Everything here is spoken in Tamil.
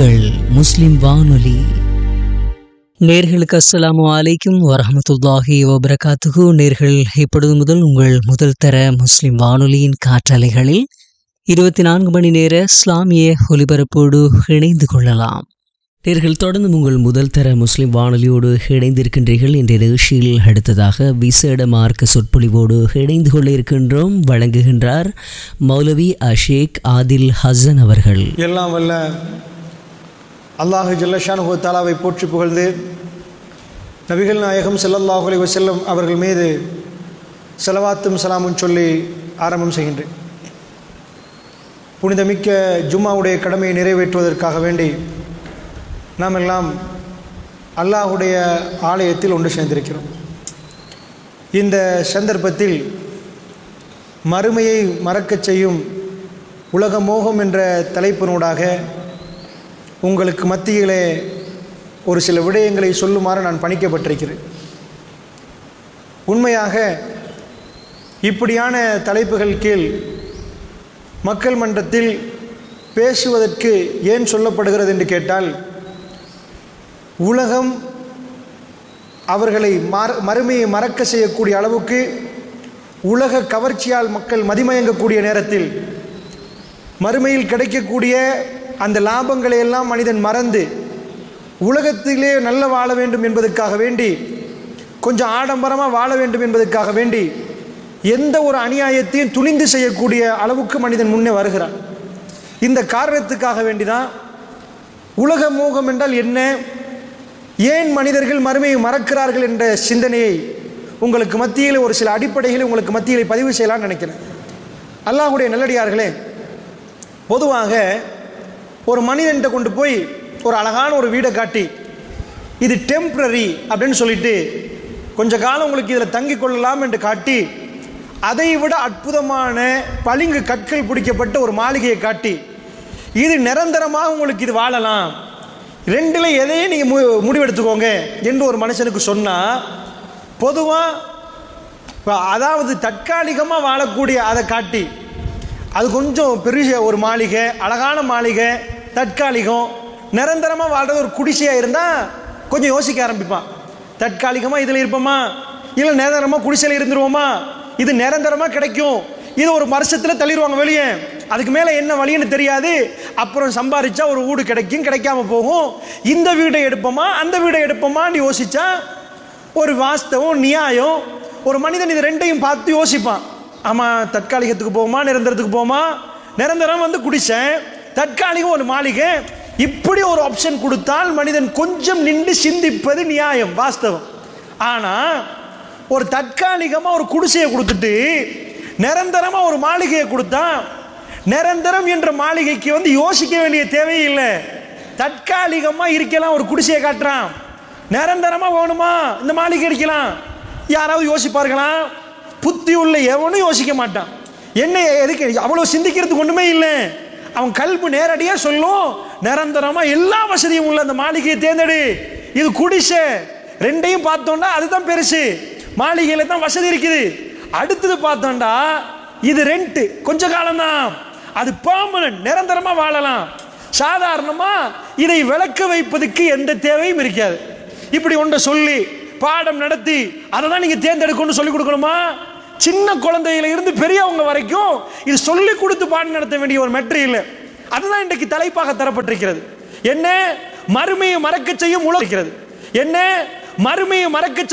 உங்கள் முஸ்லிம் வானொலி நேர்களுக்கு அஸ்ஸலாமு அலைக்கும் வரஹமத்துல்லாஹி வபரகாத்துகு நேர்கள் இப்பொழுது முதல் உங்கள் முதல் தர முஸ்லிம் வானொலியின் காற்றலைகளில் இருபத்தி நான்கு மணி நேர இஸ்லாமிய ஒலிபரப்போடு இணைந்து கொள்ளலாம் நேர்கள் தொடர்ந்து உங்கள் முதல் தர முஸ்லிம் வானொலியோடு இணைந்திருக்கின்றீர்கள் என்ற நிகழ்ச்சியில் அடுத்ததாக விசேட மார்க்க சொற்பொழிவோடு இணைந்து கொள்ள இருக்கின்றோம் வழங்குகின்றார் மௌலவி அஷேக் ஆதில் ஹசன் அவர்கள் எல்லாம் வல்ல அல்லாஹு ஜல்லஷானு தாலாவை போற்றி புகழ்ந்து நபிகள் நாயகம் ஸல்லல்லாஹு அலைஹி வஸல்லம் அவர்கள் மீது செலவாத்தும் சலாமும் சொல்லி ஆரம்பம் செய்கின்றேன் புனிதமிக்க ஜும்மாவுடைய கடமையை நிறைவேற்றுவதற்காக வேண்டி நாம் எல்லாம் அல்லாஹுடைய ஆலயத்தில் ஒன்று சேர்ந்திருக்கிறோம் இந்த சந்தர்ப்பத்தில் மறுமையை மறக்கச் செய்யும் உலக மோகம் என்ற தலைப்பினூடாக உங்களுக்கு மத்தியிலே ஒரு சில விடயங்களை சொல்லுமாறு நான் பணிக்கப்பட்டிருக்கிறேன் உண்மையாக இப்படியான தலைப்புகள் கீழ் மக்கள் மன்றத்தில் பேசுவதற்கு ஏன் சொல்லப்படுகிறது என்று கேட்டால் உலகம் அவர்களை மற மறுமையை மறக்க செய்யக்கூடிய அளவுக்கு உலக கவர்ச்சியால் மக்கள் மதிமயங்கக்கூடிய நேரத்தில் மறுமையில் கிடைக்கக்கூடிய அந்த லாபங்களை எல்லாம் மனிதன் மறந்து உலகத்திலே நல்ல வாழ வேண்டும் என்பதற்காக வேண்டி கொஞ்சம் ஆடம்பரமாக வாழ வேண்டும் என்பதற்காக வேண்டி எந்த ஒரு அநியாயத்தையும் துணிந்து செய்யக்கூடிய அளவுக்கு மனிதன் முன்னே வருகிறான் இந்த காரணத்துக்காக வேண்டி தான் உலக மோகம் என்றால் என்ன ஏன் மனிதர்கள் மறுமையை மறக்கிறார்கள் என்ற சிந்தனையை உங்களுக்கு மத்தியில் ஒரு சில அடிப்படைகளை உங்களுக்கு மத்தியில் பதிவு செய்யலாம்னு நினைக்கிறேன் அல்லாஹுடைய நல்லடியார்களே பொதுவாக ஒரு மனிதன்கிட்ட கொண்டு போய் ஒரு அழகான ஒரு வீடை காட்டி இது டெம்ப்ரரி அப்படின்னு சொல்லிட்டு கொஞ்ச காலம் உங்களுக்கு இதில் தங்கி கொள்ளலாம் என்று காட்டி அதை விட அற்புதமான பளிங்கு கற்கள் பிடிக்கப்பட்ட ஒரு மாளிகையை காட்டி இது நிரந்தரமாக உங்களுக்கு இது வாழலாம் ரெண்டில் எதையும் நீங்கள் மு முடிவெடுத்துக்கோங்க என்று ஒரு மனுஷனுக்கு சொன்னால் பொதுவாக அதாவது தற்காலிகமாக வாழக்கூடிய அதை காட்டி அது கொஞ்சம் பெரிய ஒரு மாளிகை அழகான மாளிகை தற்காலிகம் நிரந்தரமாக வாழ்றது ஒரு குடிசையாக இருந்தால் கொஞ்சம் யோசிக்க ஆரம்பிப்பான் தற்காலிகமாக இதில் இருப்போமா இல்லை நிரந்தரமாக குடிசையில் இருந்துருவோமா இது நிரந்தரமாக கிடைக்கும் இது ஒரு வருஷத்தில் தள்ளிடுவாங்க வெளியே அதுக்கு மேலே என்ன வழின்னு தெரியாது அப்புறம் சம்பாதிச்சா ஒரு வீடு கிடைக்கும் கிடைக்காம போகும் இந்த வீடை எடுப்போமா அந்த வீடை எடுப்போமான்னு யோசிச்சா ஒரு வாஸ்தவம் நியாயம் ஒரு மனிதன் இது ரெண்டையும் பார்த்து யோசிப்பான் ஆமாம் தற்காலிகத்துக்கு போகுமா நிரந்தரத்துக்கு போகுமா நிரந்தரம் வந்து குடிச்சேன் தற்காலிகம் ஒரு மாளிகை இப்படி ஒரு ஆப்ஷன் கொடுத்தால் மனிதன் கொஞ்சம் நின்று சிந்திப்பது நியாயம் வாஸ்தவம் ஆனால் ஒரு தற்காலிகமாக ஒரு குடிசையை கொடுத்துட்டு நிரந்தரமாக ஒரு மாளிகையை கொடுத்தா நிரந்தரம் என்ற மாளிகைக்கு வந்து யோசிக்க வேண்டிய தேவையில்லை தற்காலிகமாக இருக்கலாம் ஒரு குடிசையை காட்டுறான் நிரந்தரமாக வேணுமா இந்த மாளிகை அடிக்கலாம் யாராவது யோசிப்பார்களா புத்தி உள்ள எவனும் யோசிக்க மாட்டான் என்ன எதுக்கு அவ்வளோ சிந்திக்கிறதுக்கு ஒன்றுமே இல்லை அவன் கல்வி நேரடியாக சொல்லும் நிரந்தரமாக எல்லா வசதியும் உள்ள அந்த மாளிகையை தேர்ந்தெடு இது குடிசை ரெண்டையும் பார்த்தோம்னா அதுதான் பெருசு மாளிகையில் தான் வசதி இருக்குது அடுத்தது பார்த்தோம்டா இது ரெண்ட்டு கொஞ்ச காலம்தான் அது பெர்மனன்ட் நிரந்தரமாக வாழலாம் சாதாரணமாக இதை விளக்க வைப்பதுக்கு எந்த தேவையும் இருக்காது இப்படி ஒன்றை சொல்லி பாடம் நடத்தி அதை தான் நீங்கள் தேர்ந்தெடுக்கணும்னு சொல்லி கொடுக்கணுமா சின்ன குழந்தையில இருந்து பெரியவங்க வரைக்கும் இது சொல்லி கொடுத்து பாடம் நடத்த வேண்டிய ஒரு மெட்ரி இல்லை அதுதான் இன்றைக்கு தலைப்பாக தரப்பட்டிருக்கிறது என்ன மறுமையை மறக்க செய்யும் உலகிறது என்ன மறுமையை மறக்க